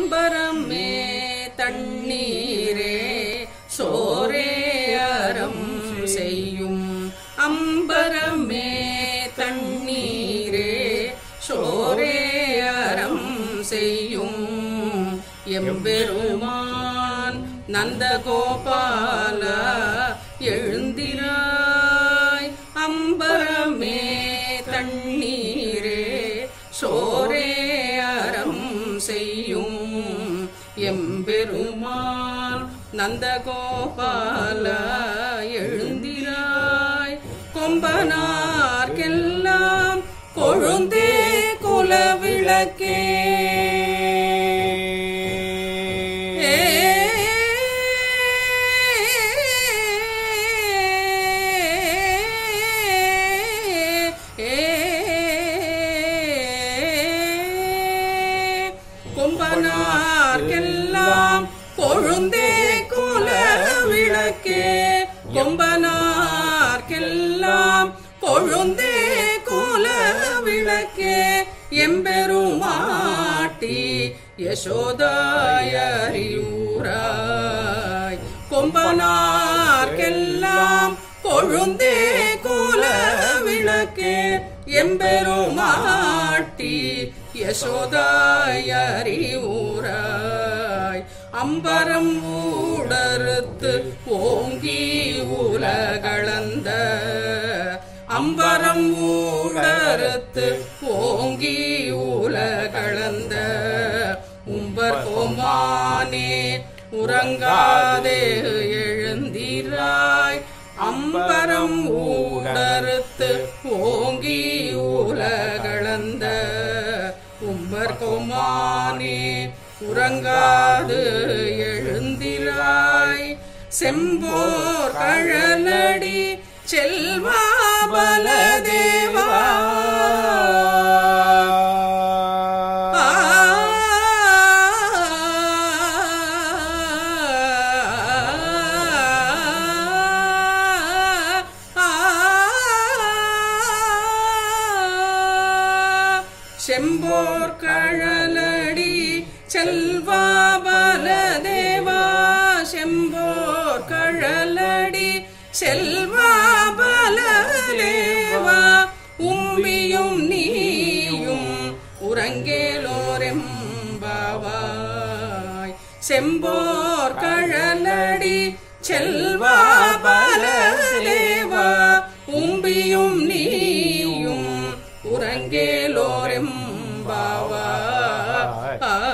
அம்பரமே தண்ணீரே சோரே அறம் செய்யும் அம்பரமே தண்ணீரே சோரே அறம் செய்யும் எம்பெருமான் நந்தகோபால எழுந்திராய் அம்பரமே தண்ணீரே சோரே அறம் செய்யும் எம்பெருமான் நந்தகோபால எழுந்திராய் கொம்பனார்க்கெல்லாம் கொழுந்தே குலவிளக்கே கொம்பனார்க்கெல்லாம் கொழுந்தே குல விளக்கே கொம்பனார்க்கெல்லாம் கொழுந்தே குல விளக்கே எம்பெருமாட்டி யசோதாயறியூராய் கொம்பனார்க்கெல்லாம் கொழுந்தே குல விளக்கே எம்பெருமாட்டி யசோதாயறியூராய் அம்பரம் ஊடறுத்து ஓங்கி உலகளந்த அம்பரம் ஊடறுத்து ஓங்கி உலகளந்த உம்பர் கோமானே உறங்காதே எழுந்திராய் அம்பரம் ஊடறுத்து ஓங்கி உலகளந்த உம்பர் கோமானே உறங்காது எழுந்திராய் செம்போர் கழலடி செல்வா பலதேவா செம்போர் கழலடி செல்வா பலதேவா செம்போர் கழலடி செல்வா பலதேவா உம்பியும் நீயும் உறங்கேலோரெம்பாவாய் செம்போர் கழலடி செல்வா பலதேவா உம்பியும் நீயும் உறங்கேலோரெம்பாவாய்